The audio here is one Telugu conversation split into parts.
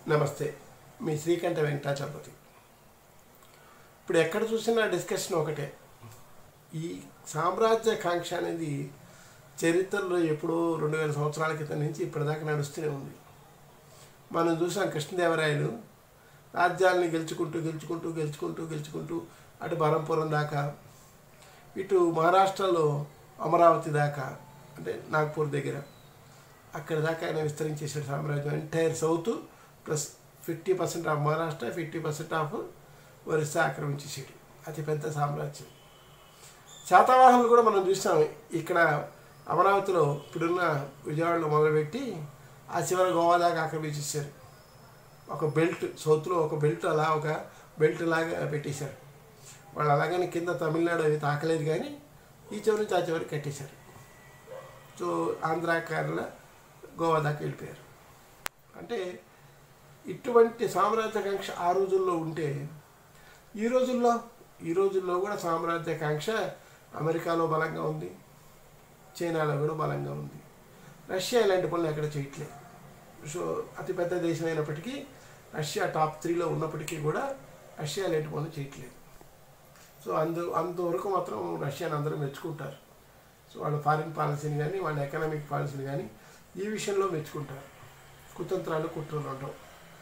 నమస్తే మీ శ్రీకంఠ వెంకటాచలపతి ఇప్పుడు ఎక్కడ చూసినా డిస్కషన్ ఒకటే ఈ సామ్రాజ్య కాంక్ష అనేది చరిత్రలో ఎప్పుడో రెండు వేల సంవత్సరాల క్రితం నుంచి ఇప్పటిదాకా నడుస్తూనే ఉంది మనం చూసాం కృష్ణదేవరాయలు రాజ్యాలని గెలుచుకుంటూ గెలుచుకుంటూ గెలుచుకుంటూ గెలుచుకుంటూ అటు బరంపురం దాకా ఇటు మహారాష్ట్రలో అమరావతి దాకా అంటే నాగ్పూర్ దగ్గర అక్కడ దాకా ఆయన విస్తరించేసాడు సామ్రాజ్యం entire south plus fifty percent of Maharashtra fifty percent of Orissa ఆక్రమించేసాడు అతిపెద్ద సామ్రాజ్యం శాతవాహనులు కూడా మనం చూస్తాం ఇక్కడ అమరావతిలో ఇప్పుడున్న విజయవాడలో మొదలుపెట్టి ఆ చివరి గోవా దాకా ఆక్రమించేసారు ఒక బెల్ట్ సౌత్లో ఒక బెల్ట్ అలా ఒక బెల్ట్ లాగా పెట్టేశారు వాళ్ళు అలాగని కింద తమిళనాడు అవి తాకలేదు కానీ ఈ చివరి నుంచి ఆ చివరికి కట్టేశారు సో ఆంధ్ర కేరళ గోవా దాకా వెళ్ళిపోయారు అంటే ఇటువంటి సామ్రాజ్యకాంక్ష ఆ రోజుల్లో ఉంటే ఈ రోజుల్లో ఈ రోజుల్లో కూడా సామ్రాజ్యకాంక్ష అమెరికాలో బలంగా ఉంది చైనాలో కూడా బలంగా ఉంది రష్యా ఇలాంటి పనులు ఎక్కడ చేయట్లేదు సో అతిపెద్ద దేశం అయినప్పటికీ రష్యా టాప్ త్రీలో ఉన్నప్పటికీ కూడా రష్యా ఇలాంటి పనులు చేయట్లేదు సో అందు అంతవరకు మాత్రం రష్యాని అందరూ మెచ్చుకుంటారు సో వాళ్ళ ఫారిన్ పాలసీని కానీ వాళ్ళ ఎకనామిక్ పాలసీని కానీ ఈ విషయంలో మెచ్చుకుంటారు కుతంత్రాలు కుట్రలు ఉండవు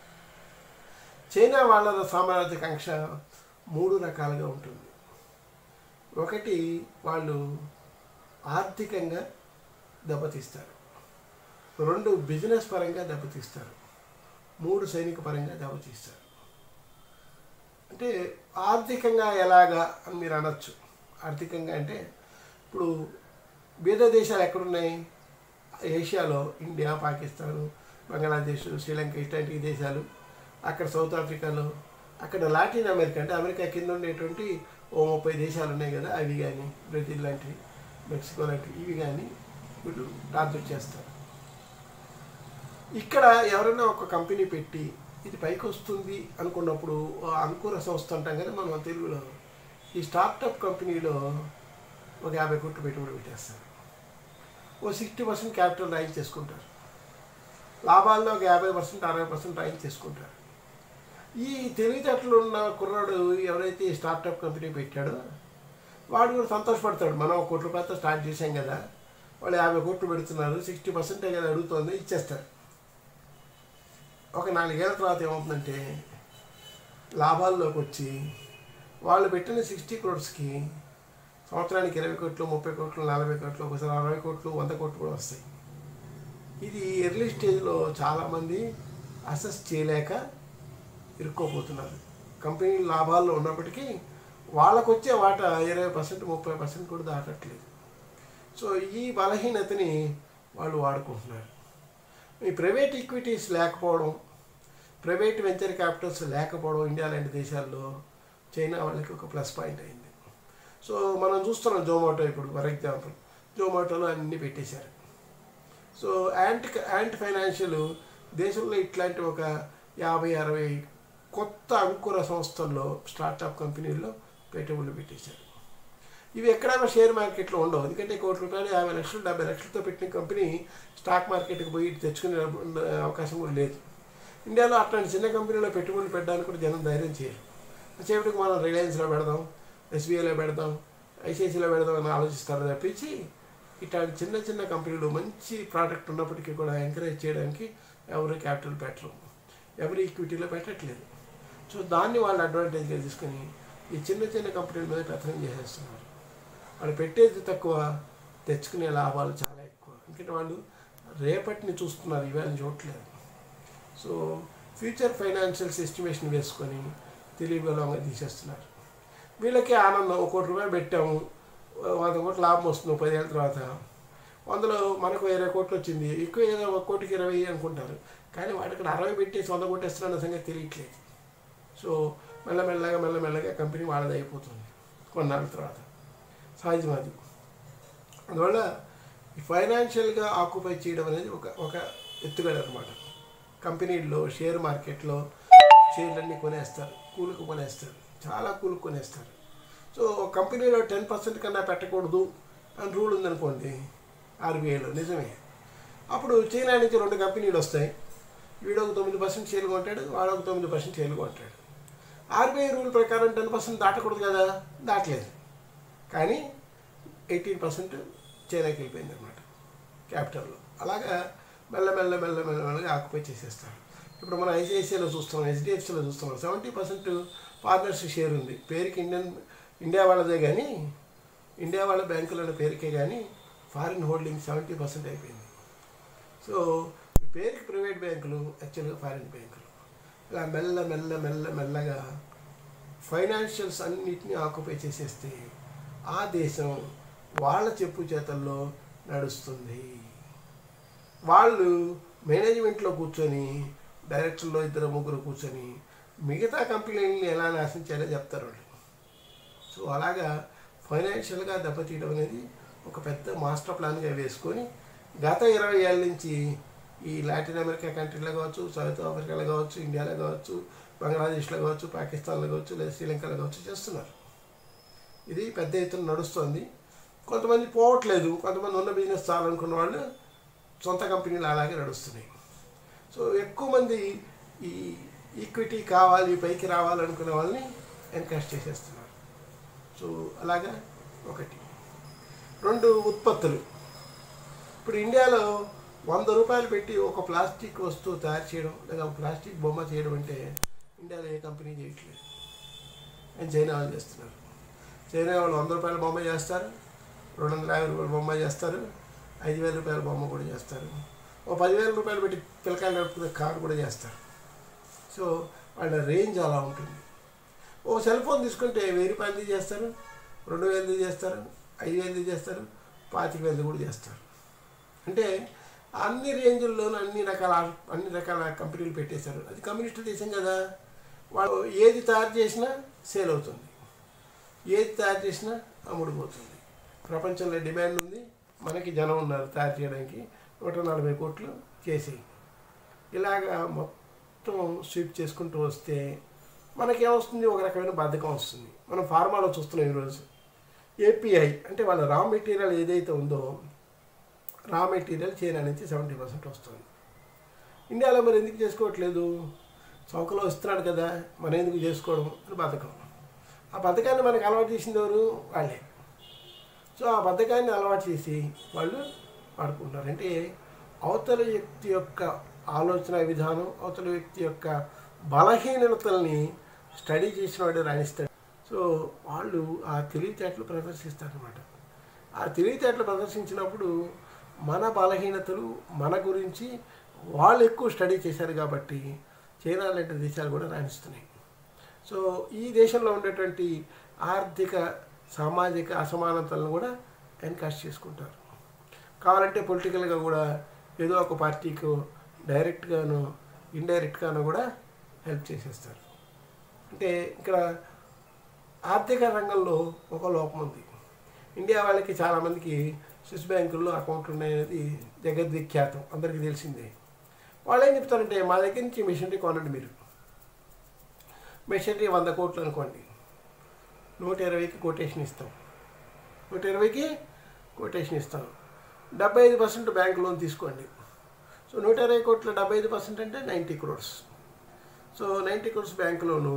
చైనా వాళ్ళ సామ్రాజ్యకాంక్ష మూడు రకాలుగా ఉంటుంది ఒకటి వాళ్ళు ఆర్థికంగా దెబ్బతీస్తారు రెండు బిజినెస్ పరంగా దెబ్బతీస్తారు మూడు సైనిక పరంగా దెబ్బతీస్తారు అంటే ఆర్థికంగా ఎలాగా అని మీరు అనొచ్చు ఆర్థికంగా అంటే ఇప్పుడు బీద దేశాలు ఎక్కడున్నాయి ఏషియాలో ఇండియా పాకిస్తాన్ బంగ్లాదేశ్ శ్రీలంక ఇట్లాంటి దేశాలు అక్కడ సౌత్ ఆఫ్రికాలో అక్కడ లాటిన్ అమెరికా అంటే అమెరికా కింద ఉండేటువంటి ఓ ముప్పై దేశాలు ఉన్నాయి కదా అవి కానీ బ్రెజిల్ లాంటివి మెక్సికో లాంటివి ఇవి కానీ వీళ్ళు టార్గెట్ చేస్తారు ఇక్కడ ఎవరైనా ఒక కంపెనీ పెట్టి ఇది పైకి వస్తుంది అనుకున్నప్పుడు ఆ అంకుర సంస్థ అంటాం కదా మనం తెలుగులో ఈ స్టార్టప్ కంపెనీలో ఒక యాభై కోట్లు పెట్టుబడి పెట్టేస్తారు ఓ సిక్స్టీ పర్సెంట్ క్యాపిటల్ రైజ్ చేసుకుంటారు లాభాల్లో ఒక యాభై పర్సెంట్ అరవై పర్సెంట్ రైజ్ చేసుకుంటారు ఈ తెలివితేటలు ఉన్న కుర్రాడు ఎవరైతే ఈ స్టార్టప్ కంపెనీ పెట్టాడో వాడు కూడా సంతోషపడతాడు మనం ఒక కోటి రూపాయలతో స్టార్ట్ చేశాం కదా వాళ్ళు యాభై కోట్లు పెడుతున్నారు సిక్స్టీ పర్సెంటే కదా అడుగుతుంది ఇచ్చేస్తారు ఒక నాలుగేళ్ల తర్వాత ఏమవుతుందంటే లాభాల్లోకి వచ్చి వాళ్ళు పెట్టిన సిక్స్టీ క్రోడ్స్కి సంవత్సరానికి ఇరవై కోట్లు ముప్పై కోట్లు నలభై కోట్లు ఒకసారి అరవై కోట్లు వంద కోట్లు కూడా వస్తాయి ఇది ఎర్లీ స్టేజ్లో చాలామంది అసెస్ చేయలేక ఇరుక్కోపోతున్నారు కంపెనీ లాభాల్లో ఉన్నప్పటికీ వాళ్ళకు వచ్చే వాటా ఇరవై పర్సెంట్ ముప్పై పర్సెంట్ కూడా దాటట్లేదు సో ఈ బలహీనతని వాళ్ళు వాడుకుంటున్నారు ఈ ప్రైవేట్ ఈక్విటీస్ లేకపోవడం ప్రైవేట్ వెంచర్ క్యాపిటల్స్ లేకపోవడం ఇండియా లాంటి దేశాల్లో చైనా వాళ్ళకి ఒక ప్లస్ పాయింట్ అయింది సో మనం చూస్తున్నాం జొమాటో ఇప్పుడు ఫర్ ఎగ్జాంపుల్ జొమాటోలో అన్నీ పెట్టేశారు సో యాంట్ యాంట్ ఫైనాన్షియల్ దేశంలో ఇట్లాంటి ఒక యాభై అరవై కొత్త అంకుర సంస్థల్లో స్టార్టప్ కంపెనీల్లో పెట్టుబడులు పెట్టేశారు ఇవి ఎక్కడైనా షేర్ మార్కెట్లో ఉండవు ఎందుకంటే కోటి రూపాయలు యాభై లక్షలు డెబ్బై లక్షలతో పెట్టిన కంపెనీ స్టాక్ మార్కెట్కి పోయి తెచ్చుకునే అవకాశం కూడా లేదు ఇండియాలో అట్లాంటి చిన్న కంపెనీలో పెట్టుబడులు పెట్టడానికి కూడా జనం ధైర్యం చేయరు చేపటికి మనం రిలయన్స్లో పెడదాం ఎస్బీఐలో పెడదాం ఐసిఐసిలో పెడదాం అని ఆలోచిస్తారు తప్పించి ఇట్లాంటి చిన్న చిన్న కంపెనీలు మంచి ప్రోడక్ట్ ఉన్నప్పటికీ కూడా ఎంకరేజ్ చేయడానికి ఎవరు క్యాపిటల్ పెట్టరు ఎవరు ఈక్విటీలో పెట్టట్లేదు సో దాన్ని వాళ్ళు అడ్వాంటేజ్గా తీసుకొని ఈ చిన్న చిన్న కంపెనీల మీద పెత్తనం చేసేస్తున్నారు వాళ్ళు పెట్టేది తక్కువ తెచ్చుకునే లాభాలు చాలా ఎక్కువ ఎందుకంటే వాళ్ళు రేపటిని చూస్తున్నారు ఇవాళ చూడట్లేదు సో ఫ్యూచర్ ఫైనాన్షియల్స్ ఎస్టిమేషన్ వేసుకొని తెలివిగా తీసేస్తున్నారు వీళ్ళకి ఆనందం ఒక కోటి రూపాయలు పెట్టాము వంద కోట్ల లాభం వస్తుంది పదేళ్ళ తర్వాత వందలో మనకు ఇరవై కోట్లు వచ్చింది ఎక్కువ ఏదో ఒక కోటికి ఇరవై అనుకుంటారు కానీ వాడు ఇక్కడ అరవై పెట్టేసి వంద కొట్టేస్తున్న సంగతి తెలియట్లేదు సో మెల్లమెల్లగా మెల్లమెల్లగా కంపెనీ వాళ్ళది అయిపోతుంది కొన్నాళ్ళ తర్వాత సహజం అది అందువల్ల ఈ ఫైనాన్షియల్గా ఆక్యుపై చేయడం అనేది ఒక ఒక ఎత్తుగడ అనమాట కంపెనీల్లో షేర్ మార్కెట్లో షేర్లన్నీ కొనేస్తారు కూలికి కొనేస్తారు చాలా కూలికి కొనేస్తారు సో ఒక కంపెనీలో టెన్ పర్సెంట్ కన్నా పెట్టకూడదు అని రూల్ ఉందనుకోండి ఆర్బీఐలో నిజమే అప్పుడు చైనా నుంచి రెండు కంపెనీలు వస్తాయి వీడు ఒక తొమ్మిది పర్సెంట్ షేర్లు కొంటాడు వాడు ఒక తొమ్మిది పర్సెంట్ షేర్లు కొంటాడు ఆర్బీఐ రూల్ ప్రకారం టెన్ పర్సెంట్ దాటకూడదు కదా దాటలేదు కానీ ఎయిటీన్ పర్సెంట్ చైనాకి వెళ్ళిపోయింది అనమాట క్యాపిటల్లో అలాగా మెల్ల మెల్ల మెల్ల మెల్ల మెల్లగా ఆక్యుపై చేసేస్తారు ఇప్పుడు మనం ఐసిఐసిఐలో చూస్తున్నాం హెచ్డిఎఫ్సిలో చూస్తున్నాం సెవెంటీ పర్సెంట్ పార్ట్నర్స్ షేర్ ఉంది పేరుకి ఇండియన్ ఇండియా వాళ్ళదే కానీ ఇండియా వాళ్ళ బ్యాంకుల పేరుకే కానీ ఫారిన్ హోల్డింగ్ సెవెంటీ పర్సెంట్ అయిపోయింది సో ఈ పేరుకి ప్రైవేట్ బ్యాంకులు యాక్చువల్గా ఫారిన్ బ్యాంకులు ఇలా మెల్ల మెల్ల మెల్ల మెల్లగా ఫైనాన్షియల్స్ అన్నిటినీ ఆక్యుపై చేసేస్తే ఆ దేశం వాళ్ళ చెప్పు చేతల్లో నడుస్తుంది వాళ్ళు మేనేజ్మెంట్లో కూర్చొని డైరెక్టర్లో ఇద్దరు ముగ్గురు కూర్చొని మిగతా కంపెనీలని ఎలా నాశనం చేయాలో చెప్తారు వాళ్ళు సో అలాగా ఫైనాన్షియల్గా దెబ్బతీయడం అనేది ఒక పెద్ద మాస్టర్ ప్లాన్గా వేసుకొని గత ఇరవై ఏళ్ళ నుంచి ఈ లాటిన్ అమెరికా కంట్రీలో కావచ్చు సౌత్ ఆఫ్రికాలో కావచ్చు ఇండియాలో కావచ్చు బంగ్లాదేశ్లో కావచ్చు పాకిస్తాన్లో కావచ్చు లేదా శ్రీలంకలో కావచ్చు చేస్తున్నారు ఇది పెద్ద ఎత్తున నడుస్తుంది కొంతమంది పోవట్లేదు కొంతమంది ఉన్న బిజినెస్ చాలనుకున్న వాళ్ళు సొంత కంపెనీలు అలాగే నడుస్తున్నాయి సో ఎక్కువ మంది ఈ ఈక్విటీ కావాలి పైకి రావాలనుకునే వాళ్ళని ఎన్కరేజ్ చేసేస్తున్నారు సో అలాగా ఒకటి రెండు ఉత్పత్తులు ఇప్పుడు ఇండియాలో వంద రూపాయలు పెట్టి ఒక ప్లాస్టిక్ వస్తువు తయారు చేయడం లేదా ఒక ప్లాస్టిక్ బొమ్మ చేయడం అంటే ఇండియాలో ఏ కంపెనీ చేయట్లేదు అని చైనా వాళ్ళు చేస్తున్నారు చైనా వాళ్ళు వంద రూపాయల బొమ్మ చేస్తారు రెండు వందల యాభై రూపాయల బొమ్మ చేస్తారు ఐదు వేల రూపాయల బొమ్మ కూడా చేస్తారు ఓ పదివేల రూపాయలు పెట్టి పిల్లకాయలు నడుపుకునే కారు కూడా చేస్తారు సో వాళ్ళ రేంజ్ అలా ఉంటుంది ఓ సెల్ ఫోన్ తీసుకుంటే వెయ్యి రూపాయలది చేస్తారు రెండు వేలది చేస్తారు ఐదు వేలది చేస్తారు పాతిక వేలది కూడా చేస్తారు అంటే అన్ని రేంజుల్లోనూ అన్ని రకాల అన్ని రకాల కంపెనీలు పెట్టేశారు అది కమ్యూనిస్ట్ దేశం కదా వాళ్ళు ఏది తయారు చేసినా సేల్ అవుతుంది ఏది తయారు చేసినా అమ్ముడుపోతుంది ప్రపంచంలో డిమాండ్ ఉంది మనకి జనం ఉన్నారు తయారు చేయడానికి నూట నలభై కోట్లు చేసేయి ఇలాగా మొత్తం స్వీప్ చేసుకుంటూ వస్తే మనకేమొస్తుంది ఒక రకమైన బద్ధకం వస్తుంది మనం ఫార్మాలో చూస్తున్నాం ఈరోజు ఏపీఐ అంటే వాళ్ళ రా మెటీరియల్ ఏదైతే ఉందో రా మెటీరియల్ చైనా నుంచి సెవెంటీ పర్సెంట్ వస్తుంది ఇండియాలో మరి ఎందుకు చేసుకోవట్లేదు చౌకలో ఇస్తున్నాడు కదా మనం ఎందుకు చేసుకోవడం అని బద్ధకం ఆ బద్ధకాన్ని మనకు అలవాటు చేసింది ఎవరు వాళ్ళే సో ఆ బద్ధకాన్ని అలవాటు చేసి వాళ్ళు వాడుకుంటారు అంటే అవతల వ్యక్తి యొక్క ఆలోచన విధానం అవతల వ్యక్తి యొక్క బలహీనతల్ని స్టడీ చేసిన వాడు రాణిస్తాడు సో వాళ్ళు ఆ తెలివితేటలు ప్రదర్శిస్తారనమాట ఆ తెలివితేటలు ప్రదర్శించినప్పుడు మన బలహీనతలు మన గురించి వాళ్ళు ఎక్కువ స్టడీ చేశారు కాబట్టి చైనా లాంటి దేశాలు కూడా రాణిస్తున్నాయి సో ఈ దేశంలో ఉండేటువంటి ఆర్థిక సామాజిక అసమానతలను కూడా ఎన్కాష్ చేసుకుంటారు కావాలంటే పొలిటికల్గా కూడా ఏదో ఒక పార్టీకి డైరెక్ట్గాను ఇండైరెక్ట్గాను కూడా హెల్ప్ చేసేస్తారు అంటే ఇక్కడ ఆర్థిక రంగంలో ఒక లోపం ఉంది ఇండియా వాళ్ళకి చాలామందికి స్విస్ బ్యాంకుల్లో అకౌంట్లు ఉన్నాయనేది జగద్విఖ్యాతం అందరికీ తెలిసిందే వాళ్ళు ఏం చెప్తారంటే మా దగ్గర నుంచి మిషనరీ కొనండి మీరు మిషనరీ వంద కోట్లు అనుకోండి నూట ఇరవైకి కొటేషన్ ఇస్తాం నూట ఇరవైకి కొటేషన్ ఇస్తాం డెబ్బై ఐదు పర్సెంట్ బ్యాంక్ లోన్ తీసుకోండి సో నూట ఇరవై కోట్ల డెబ్బై ఐదు పర్సెంట్ అంటే ninety crores so ninety crores bank loan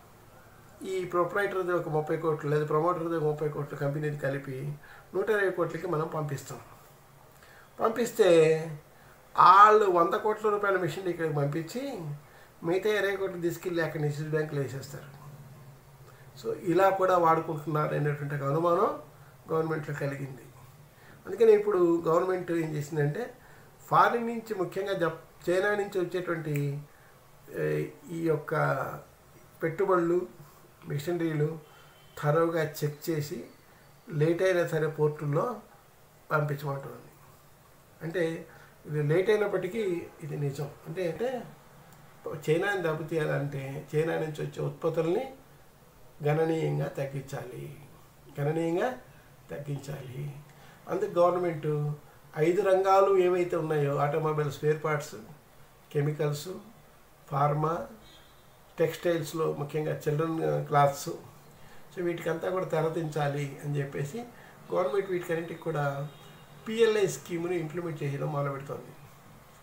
ఈ ప్రొపరైటర్ది ఒక ముప్పై కోట్లు లేదా ప్రమోటర్ది ఒక ముప్పై కోట్లు కంపెనీది కలిపి నూట ఇరవై కోట్లకి మనం పంపిస్తాం పంపిస్తే వాళ్ళు వంద కోట్ల రూపాయల మిషన్ ఇక్కడికి పంపించి మిగతా ఇరవై కోట్లు తీసుకెళ్ళి అక్కడ నిశ్చిత బ్యాంకులు వేసేస్తారు సో ఇలా కూడా వాడుకుంటున్నారు అనేటువంటి ఒక అనుమానం గవర్నమెంట్లో కలిగింది అందుకని ఇప్పుడు గవర్నమెంట్ ఏం చేసిందంటే ఫారిన్ నుంచి ముఖ్యంగా జప్ చైనా నుంచి వచ్చేటువంటి ఏ, ఈ యొక్క పెట్టుబడులు మిషనరీలు థరోగా చెక్ చేసి లేట్ అయినా సరే పోర్టుల్లో పంపించమంటుంది అంటే ఇది లేట్ అయినప్పటికీ ఇది నిజం అంటే అంటే చైనాని దెబ్బతీయాలంటే చైనా నుంచి వచ్చే ఉత్పత్తుల్ని గణనీయంగా తగ్గించాలి గణనీయంగా తగ్గించాలి అందుకు గవర్నమెంట్ ఐదు రంగాలు ఏవైతే ఉన్నాయో automobile spare parts chemicals pharma టెక్స్టైల్స్లో ముఖ్యంగా చిల్డ్రన్ క్లాత్స్ సో వీటికంతా కూడా తెరదించాలి అని చెప్పేసి గవర్నమెంట్ వీటికన్నింటికి కూడా పిఎల్ఐ స్కీమ్ని ఇంప్లిమెంట్ చేయడం మొదలు పెడుతుంది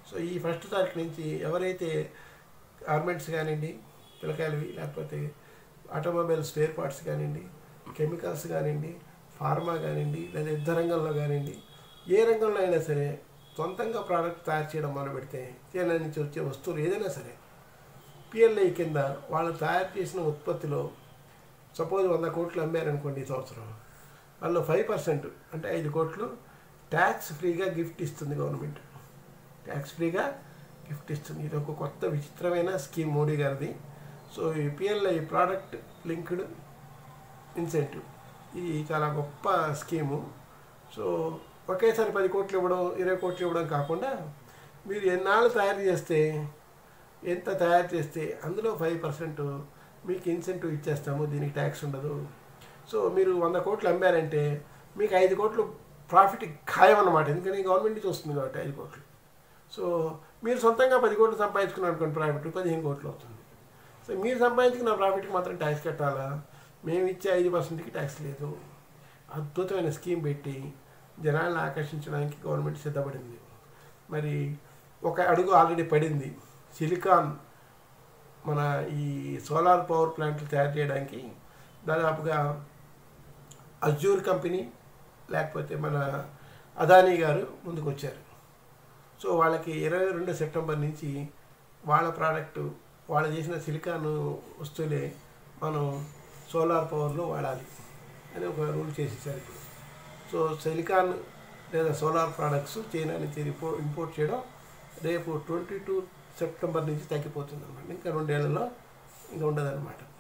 సో ఈ ఫస్ట్ తారీఖు నుంచి ఎవరైతే గార్మెంట్స్ కానివ్వండి పిల్లకాయలవి లేకపోతే ఆటోమొబైల్ స్పేర్ పార్ట్స్ కానివ్వండి కెమికల్స్ కానివ్వండి ఫార్మా కానివ్వండి లేదా యుద్ధ రంగంలో కానివ్వండి ఏ రంగంలో అయినా సరే సొంతంగా ప్రోడక్ట్ తయారు చేయడం మొదలు పెడితే చైనా నుంచి వచ్చే వస్తువులు ఏదైనా సరే పిఎల్ఐ కింద వాళ్ళు తయారు చేసిన ఉత్పత్తిలో సపోజ్ వంద కోట్లు అమ్మారనుకోండి ఈ సంవత్సరం వాళ్ళు ఫైవ్ పర్సెంట్ అంటే ఐదు కోట్లు ట్యాక్స్ ఫ్రీగా గిఫ్ట్ ఇస్తుంది గవర్నమెంట్ ట్యాక్స్ ఫ్రీగా గిఫ్ట్ ఇస్తుంది ఇది ఒక కొత్త విచిత్రమైన స్కీమ్ మోడీ గారిది సో ఈ పిఎల్ఐ ప్రోడక్ట్ లింక్డ్ ఇన్సెంటివ్ ఇది చాలా గొప్ప స్కీము సో ఒకేసారి పది కోట్లు ఇవ్వడం ఇరవై కోట్లు ఇవ్వడం కాకుండా మీరు ఎన్నాళ్ళు తయారు చేస్తే ఎంత తయారు చేస్తే అందులో ఫైవ్ పర్సెంట్ మీకు ఇన్సెంటివ్ ఇచ్చేస్తాము దీనికి ట్యాక్స్ ఉండదు సో మీరు వంద కోట్లు అమ్మారంటే మీకు ఐదు కోట్లు ప్రాఫిట్ ఖాయం అన్నమాట ఎందుకని గవర్నమెంట్ నుంచి వస్తుంది కాబట్టి ఐదు కోట్లు సో మీరు సొంతంగా పది కోట్లు సంపాదించుకున్నారు అనుకోండి ప్రాఫిట్ పదిహేను కోట్లు అవుతుంది సో మీరు సంపాదించుకున్న ప్రాఫిట్కి మాత్రం ట్యాక్స్ కట్టాలా మేము ఇచ్చే ఐదు పర్సెంట్కి ట్యాక్స్ లేదు అద్భుతమైన స్కీమ్ పెట్టి జనాలను ఆకర్షించడానికి గవర్నమెంట్ సిద్ధపడింది మరి ఒక అడుగు ఆల్రెడీ పడింది సిలికాన్ మన ఈ సోలార్ పవర్ ప్లాంట్లు తయారు చేయడానికి దాదాపుగా అజూర్ కంపెనీ లేకపోతే మన అదానీ గారు ముందుకు వచ్చారు సో వాళ్ళకి ఇరవై రెండు సెప్టెంబర్ నుంచి వాళ్ళ ప్రోడక్ట్ వాళ్ళు చేసిన సిలికాన్ వస్తువులే మనం సోలార్ పవర్లో వాడాలి అని ఒక రూల్ చేసేసారు ఇప్పుడు సో సిలికాన్ లేదా సోలార్ ప్రోడక్ట్స్ చైనా నుంచి రిపో ఇంపోర్ట్ చేయడం రేపు ట్వంటీ టూ సెప్టెంబర్ నుంచి తగ్గిపోతుంది అనమాట ఇంకా రెండేళ్లలో ఇంకా ఉండదన్నమాట